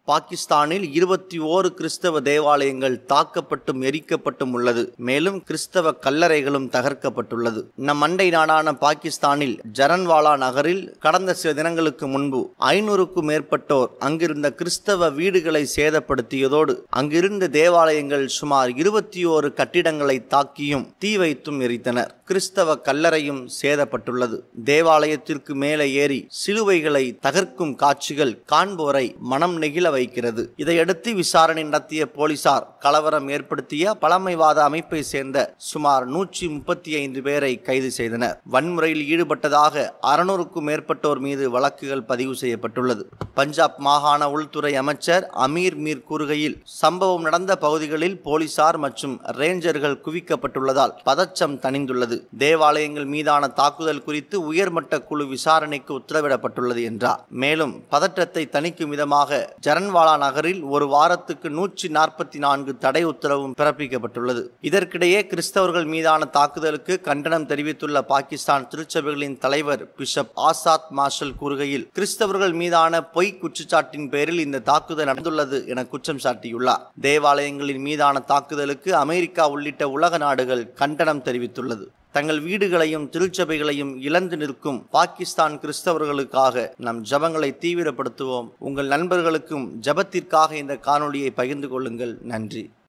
பாகிஸ்தானில் இருபத்தி ஓரு கிறிஸ்தவ தேவாலயங்கள் தாக்கப்பட்டும் எரிக்கப்பட்டும் உள்ளது மேலும் கிறிஸ்தவ கல்லறைகளும் தகர்க்கப்பட்டுள்ளது நம் அண்டை நாடான பாகிஸ்தானில் ஜரன்வாலா நகரில் கடந்த சில தினங்களுக்கு முன்பு ஐநூறுக்கும் மேற்பட்டோர் அங்கிருந்த கிறிஸ்தவ வீடுகளை சேதப்படுத்தியதோடு அங்கிருந்த தேவாலயங்கள் சுமார் இருபத்தி ஓரு கட்டிடங்களை தாக்கியும் தீ வைத்தும் எரித்தனர் கிறிஸ்தவ கல்லறையும் சேதப்பட்டுள்ளது தேவாலயத்திற்கு மேலே ஏறி சிலுவைகளை தகர்க்கும் காட்சிகள் காண்போரை மனம் நெகிழ வைக்கிறது இதையடுத்து விசாரணை நடத்திய போலீசார் கலவரம் ஏற்படுத்திய பழமைவாத அமைப்பை சேர்ந்த சுமார் நூற்றி முப்பத்தி ஐந்து பேரை கைது செய்தனர் வன்முறையில் ஈடுபட்டதாக அறுநூறுக்கும் மேற்பட்டோர் மீது வழக்குகள் பதிவு செய்யப்பட்டுள்ளது பஞ்சாப் மாகாண உள்துறை அமைச்சர் அமீர் மீர் கூறுகையில் சம்பவம் நடந்த பகுதிகளில் போலீசார் மற்றும் ரேஞ்சர்கள் குவிக்கப்பட்டுள்ளதால் பதச்சம் தணிந்துள்ளது தேவாலயங்கள் மீதான தாக்குதல் குறித்து உயர்மட்ட குழு விசாரணைக்கு உத்தரவிடப்பட்டுள்ளது என்றார் மேலும் பதற்றத்தை தணிக்கும் விதமாக ஜரன்வாலா நகரில் ஒரு வாரத்துக்கு நூற்றி நாற்பத்தி நான்கு தடை உத்தரவும் பிறப்பிக்கப்பட்டுள்ளது இதற்கிடையே கிறிஸ்தவர்கள் மீதான தாக்குதலுக்கு கண்டனம் தெரிவித்துள்ள பாகிஸ்தான் திருச்சபைகளின் தலைவர் பிஷப் ஆசாத் மார்ஷல் கூறுகையில் கிறிஸ்தவர்கள் மீதான பொய் குற்றச்சாட்டின் பேரில் இந்த தாக்குதல் நடந்துள்ளது என குற்றம் சாட்டியுள்ளார் தேவாலயங்களின் மீதான தாக்குதலுக்கு அமெரிக்கா உள்ளிட்ட உலக நாடுகள் கண்டனம் தெரிவித்துள்ளது தங்கள் வீடுகளையும் திருச்சபைகளையும் இழந்து நிற்கும் பாகிஸ்தான் கிறிஸ்தவர்களுக்காக நம் ஜபங்களை தீவிரப்படுத்துவோம் உங்கள் நண்பர்களுக்கும் ஜபத்திற்காக இந்த காணொளியை பகிர்ந்து கொள்ளுங்கள் நன்றி